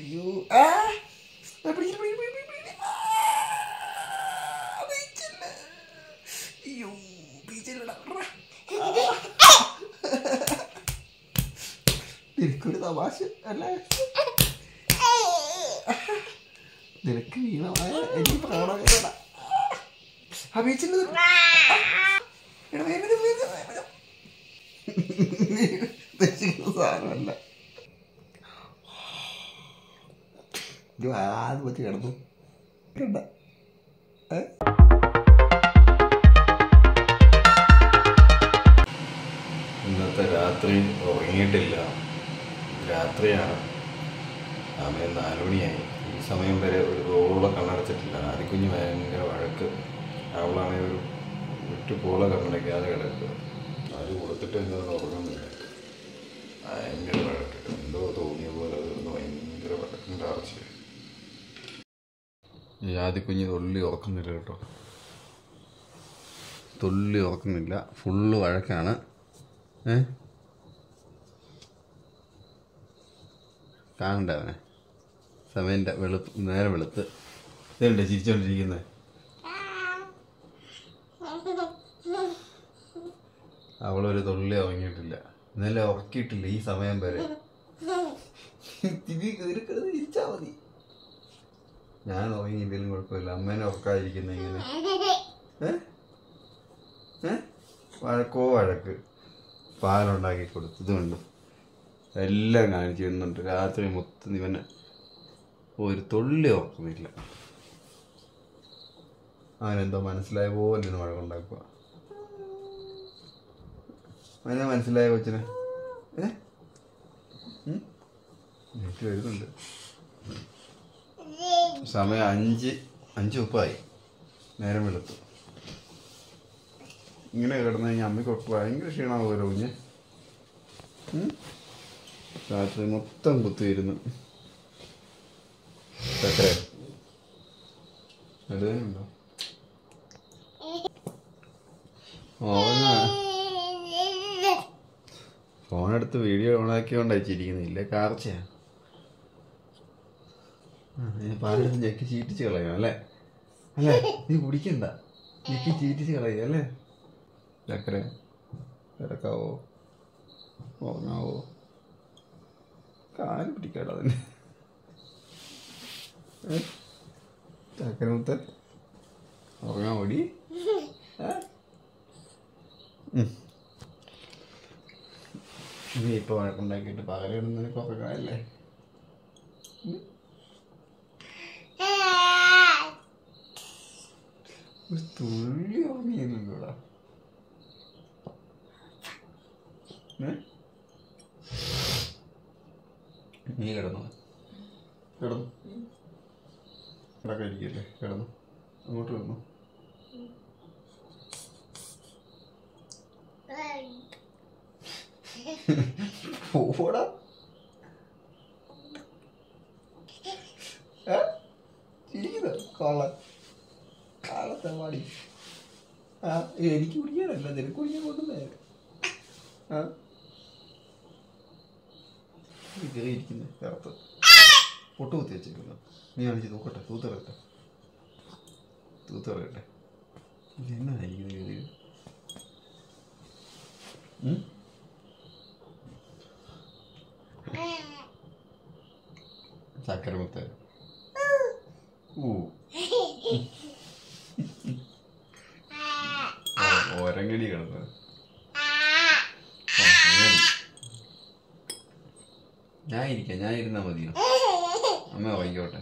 അയ്യോ ആ ആ, പിടിക്ക്, പിടിക്ക്, പിടിക്ക്, പിടിക്ക്. ആ, പിടിച്ചില്ല. അയ്യോ പിടിച്ചില്ലടാ. ആ. നിനക്കൊരു തമാശ അല്ലേ നിനക്ക് വീണമായ എനിക്ക് പ്രാണ അപേക്ഷിച്ചത് സാധനമല്ല ഇത് ആദ്യം വെച്ച് കിടന്നു കണ്ട ഏ? ഇന്നത്തെ രാത്രി ഉറങ്ങിയിട്ടില്ല രാത്രിയാണ് സമയം നാല് മണിയായി ഈ സമയം വരെ ഒരു റോളെ കണ്ണടച്ചിട്ടില്ല ആദ്യക്കുഞ്ഞ് ഭയങ്കര വഴക്ക് അവളാണെങ്കിൽ ഒരു വിട്ടു പോളെ കണ്ണടയ്ക്കാതെ കിടക്കുക അത് കൊടുത്തിട്ട് എന്താണ് ഉറങ്ങുന്നില്ല ഭയങ്കര വഴക്ക് എന്തോ തോന്നിയ പോലെ അതൊന്ന് ഭയങ്കര വഴക്കിൻ്റെ ആവശ്യം ഈ ആദ്യക്കുഞ്ഞ് തൊള്ളി ഉറക്കുന്നില്ല കേട്ടോ തൊള്ളി ഉറക്കുന്നില്ല ഫുള്ള് വഴക്കാണ് ഏ കാണണ്ടേ അവനെ സമയൻ്റെ വെളുപ്പ് നേരെ വെളുത്ത് ഇതുണ്ട് ചിരിച്ചോണ്ടിരിക്കുന്നത് അവളൊരു തൊള്ളി ഉറങ്ങിയിട്ടില്ല ഇന്നലെ ഉറക്കിയിട്ടില്ല ഈ സമയം വരെ തിരി കയറിക്കിടന്ന് ചിരിച്ചാ മതി ഞാൻ ഉറങ്ങിയില്ലെങ്കിലും കുഴപ്പമില്ല അമ്മേനെ ഉറക്കാതിരിക്കുന്ന ഇങ്ങനെ ഏ ഏ വഴക്കോ വഴക്ക് പാലുണ്ടാക്കി കൊടുത്തു ഇതുകൊണ്ട് എല്ലാം കാണിച്ചു തരുന്നുണ്ട് രാത്രി മൊത്തം ഇവനെ ഒരു തുള്ളി ഓർക്കുന്നില്ല അവനെന്തോ മനസ്സിലായ പോലെ ഇരുന്ന് വഴക്കുണ്ടാക്കുക അവനെ മനസ്സിലായ കൊച്ചിനെ ഏ ഉം? എനിക്ക് വരുന്നുണ്ട് സമയം അഞ്ച് അഞ്ച് മുപ്പായി നേരം വെളുത്തു ഇങ്ങനെ കിടന്നു കഴിഞ്ഞാൽ അമ്മയ്ക്ക് ഭയങ്കര ക്ഷീണമാകുമല്ലോ കുഞ്ഞ് ഉം? രാത്രി മൊത്തം കുത്തിയിരുന്നു ചക്കര എടുക്കുന്നുണ്ടോ ഫോണെടുത്ത് വീഡിയോ ഓണാക്കിയോണ്ടാ ചിരിക്കുന്നില്ല കാർച്ചയാ പാലെടുത്ത് ഞെക്കി ചീറ്റിച്ച് കളയും അല്ലേ അല്ലേ നീ കുടിക്കണ്ട ഞെക്കി ചീറ്റിച്ച് കളയും അല്ലേ ചക്കര കിടക്കാവോ ഉറങ്ങാവോ കാല് പിടിക്കാടോ അതിന് ചക്കര മുത്തൻ ഉറങ്ങാൻ ഓടി നീ ഇപ്പൊ വഴക്കുണ്ടാക്കിയിട്ട് പകലിടുന്ന നിനക്ക് ഉറങ്ങാല്ലേ ഒരു തുള്ളി ഉറങ്ങിയില്ലല്ലോടാ ഏ? നീ കിടന്നു കിടന്നു കിടക്കാതിരിക്കല്ലേ കിടന്നു അങ്ങോട്ട് കിടന്നു പോടാ ഏ? ചിരിക്കുന്നു കള്ളൻ കാലത്തെ പാടി ആ എനിക്ക് കുടിക്കാനല്ല നിനക്ക് കുടിക്കാൻ കൊണ്ടുവന്നേ ആ കയറിയിരിക്കുന്നത് കറുത്ത് പൊട്ട് കുത്തി വെച്ചേക്കുന്നു നീ കാണിച്ച് തൂക്കട്ടെ തൂത്തിറക്കട്ടെ തൂത്തിറക്കട്ടെ എന്നാ ഇത് ഉം? ചക്കരമുത്ത ഊ ഓ, ഒരങ്ങടി കിടന്നു ഞാൻ ഇരിക്കാം ഞാൻ ഇരുന്നാ മതിയോ അമ്മ വാങ്ങിക്കോട്ടെ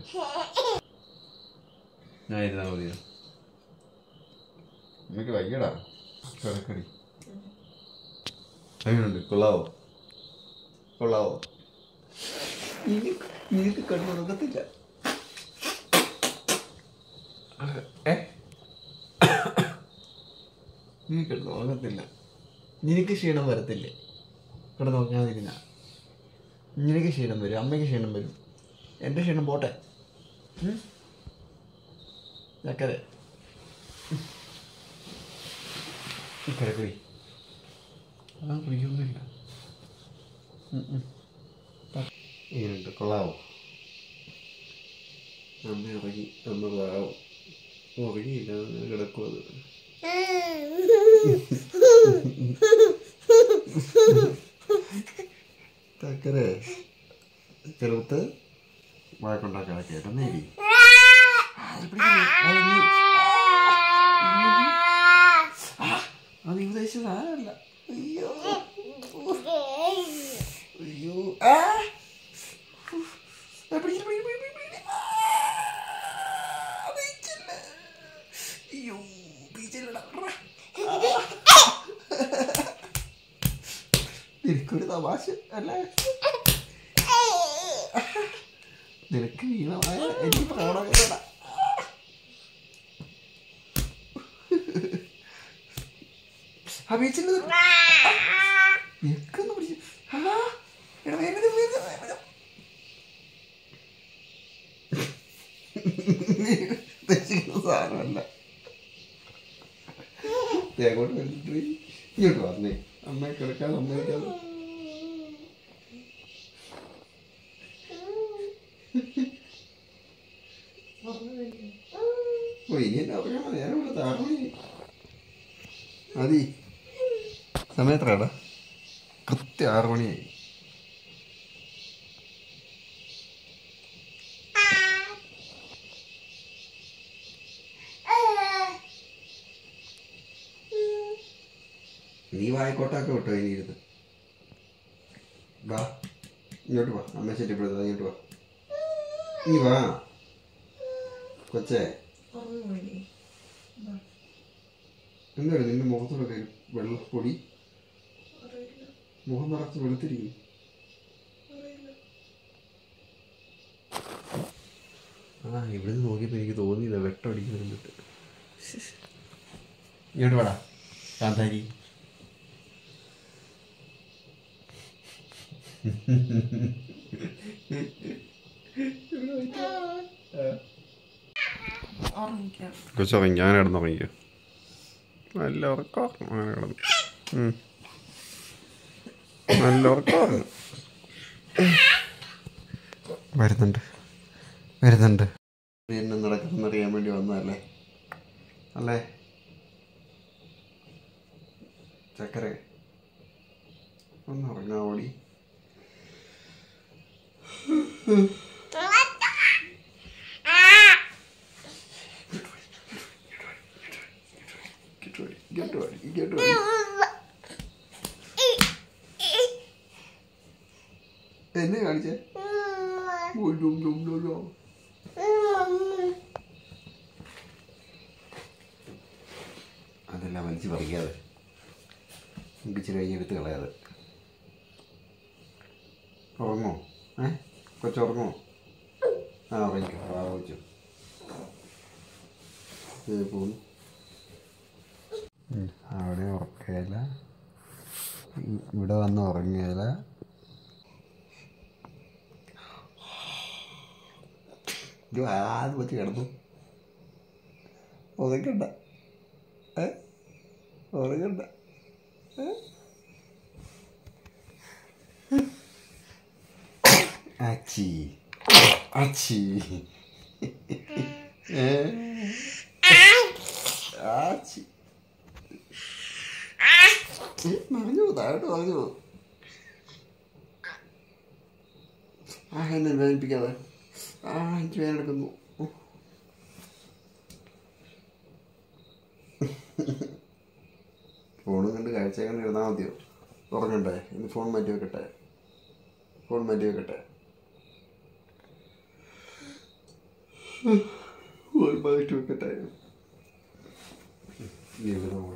ഞാൻ ഇരുന്നാ മതിയോ അമ്മയ്ക്ക് വയ്യടാ കിടക്കടി എങ്ങനെയുണ്ട് കൊള്ളാവോ കൊള്ളാവോ നിനക്ക് കണ്ണുറങ്ങത്തില്ല ഏ നീ കിടന്നുറങ്ങത്തില്ല നിനക്ക് ക്ഷീണം വരത്തില്ലേ കിടന്നുറങ്ങാതിരുന്ന നിനക്ക് ക്ഷീണം വരും അമ്മയ്ക്ക് ക്ഷീണം വരും എൻ്റെ ക്ഷീണം പോട്ടെ ഉം? ചക്കരെ കിടക്കുടി അതാ കുടിക്കൊന്നുമില്ല ഇങ്ങനെയുണ്ട് കൊള്ളാവോ അമ്മ ഇറങ്ങി അമ്മ പാവം ഉറങ്ങിയില്ല അങ്ങനെ കിടക്കും അത് ചക്കരെ ചെറുത്ത് വഴക്കുണ്ടാക്കാതെ കേട്ടെന്നേരി അത് നീ ഉദ്ദേശിച്ച സാധനമല്ല അയ്യോ അയ്യോ ആ ആ, പിടിക്ക്, പിടിക്ക്, പിടിക്ക്, പിടിക്ക്. ആ, പിടിച്ചില്ല. അയ്യോ പിടിച്ചില്ലടാ. നിനക്കൊരു തമാശ അല്ലേ നിനക്ക് വീണമായ എനിക്ക് പ്രകടനടാ ആ ബീച്ചിൽ നിനക്കൊന്ന് പിടിച്ചു ആ എടാ വേഗം വരൂ, വേഗം വരൂ, വേഗം വരൂ. ഉദ്ദേശിക്കുന്ന സാധനമല്ല ദേ അങ്ങോട്ട് വന്നിട്ട് ഇങ്ങോട്ട് വന്നേ അമ്മയെ കിടക്കാൻ സമ്മതിക്കാതെ ഓ ഇനി എന്നെ ഉറങ്ങാൻ നേരം ഇവിടെ താറണി മതി സമയത്രടാ കൃത്യം ആറ് മണിയായി നീ വായിക്കോട്ടൊക്കെ വിട്ടോ ഇനി ഇരുന്ന് വാ ഇങ്ങോട്ട് വാ അമ്മ ശരിപ്പെടുത്ത ഇങ്ങോട്ട് വാ നീ വാ കൊച്ചേ എന്താണ് നിന്റെ മുഖത്തോടൊക്കെ ഒരു വെള്ളപ്പൊടി മുഖം നിറച്ച് വെളുത്തിരിക്കും ആ ഇവിടുന്ന് നോക്കിയപ്പോൾ എനിക്ക് തോന്നിയില്ല വെട്ടം അടിക്കാൻ വേണ്ടിട്ട് ഇങ്ങോട്ട് വേടാ കാന്താരി കൊച്ചുറങ്ങി ഞാൻ കിടന്നുറങ്ങിക്കോ നല്ല ഉറക്കം അങ്ങനെ കിടന്നു ഉം. നല്ല ഉറക്കം വരുന്നുണ്ട് വരുന്നുണ്ട് എന്നെ നടക്കുന്നറിയാൻ വേണ്ടി വന്നതല്ലേ അല്ലേ ചക്കര ഒന്ന് ഉറങ്ങാ ഓടി ഇങ്ങോട്ട് വാടി, ഇങ്ങോട്ട് വാടി. എന്നെ കാണിച്ചേ ഓ, ഡും, ഡും, ഡും, ഡും. അതെല്ലാം വലിച്ചു പറിക്കാതെ നമുക്ക് ഇച്ചിരി കഴിഞ്ഞ് എടുത്ത് കളയാതെ ഉറങ്ങോ ഏ കൊച്ചുറങ്ങോ ആ ഉറങ്ങിക്കോ ആ വെച്ചു പോന്നു ഉം, അവിടെ ഉറക്കുകയില്ല ഇ- ഇവിടെ വന്ന് ഉറങ്ങിയില്ല ഇത് ആദ്യം വെച്ച് കിടന്നു ഉറങ്ങണ്ട ഏ ഉറങ്ങണ്ട ഏ? അച്ചി അച്ചി ഏ ആച്ചി പറഞ്ഞു താഴോട്ട് പറഞ്ഞു ആ എന്നെ വേദനിപ്പിക്കാതെ ആ എനിക്ക് വേദനെടുക്കുന്നു ഫോണും കണ്ട് കാഴ്ച കണ്ട് ഇരുന്നാൽ മതിയോ ഉറങ്ങണ്ടേ ഇനി ഫോൺ മാറ്റി വെക്കട്ടെ ഫോൺ മാറ്റി വെക്കട്ടെ ഫോൺ മാറ്റി വെക്കട്ടെ ജീവിതം